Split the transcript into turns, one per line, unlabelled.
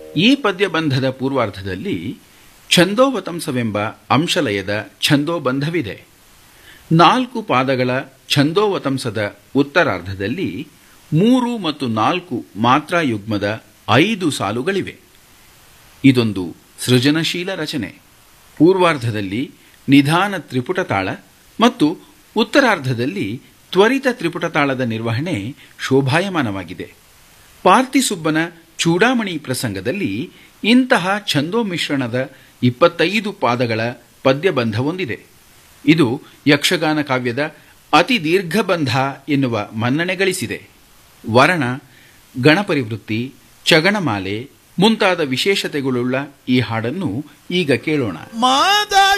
ಈ ಪದ್ಯಬಂಧದ ಪೂರ್ವಾರ್ಧದಲ್ಲಿ ಛಂದೋವತಂಸವೆಂಬ ಅಂಶಲಯದ ಛಂದೋಬಂಧವಿದೆ ನಾಲ್ಕು ಪಾದಗಳ ಛಂದೋವತಂಸದ ಉತ್ತರಾರ್ಧದಲ್ಲಿ ಮೂರು ಮತ್ತು ನಾಲ್ಕು ಮಾತ್ರಾಯುಗ್ಮದ ಐದು ಸಾಲುಗಳಿವೆ ಇದೊಂದು ಸೃಜನಶೀಲ ರಚನೆ ಪೂರ್ವಾರ್ಧದಲ್ಲಿ ನಿಧಾನ ತ್ರಿಪುಟ ತಾಳ ಮತ್ತು ಉತ್ತರಾರ್ಧದಲ್ಲಿ ತ್ವರಿತ ತ್ರಿಪುಟ ತಾಳದ ನಿರ್ವಹಣೆ ಶೋಭಾಯಮಾನವಾಗಿದೆ ಪಾರ್ತಿಸುಬ್ಬನ ಚೂಡಾಮಣಿ ಪ್ರಸಂಗದಲ್ಲಿ ಇಂತಹ ಛಂದೋ ಮಿಶ್ರಣದ ಇಪ್ಪತ್ತೈದು ಪಾದಗಳ ಪದ್ಯಬಂಧವೊಂದಿದೆ ಇದು ಯಕ್ಷಗಾನ ಕಾವ್ಯದ ಅತಿ ದೀರ್ಘಬಂಧ ಎನ್ನುವ ಮನ್ನಣೆ ಗಳಿಸಿದೆ ವರ್ಣ ಗಣಪರಿವೃತ್ತಿ ಚಗಣಮಾಲೆ ಮುಂತಾದ ವಿಶೇಷತೆಗಳುಳ್ಳ ಈ ಹಾಡನ್ನು ಈಗ ಕೇಳೋಣ
ಮಾದ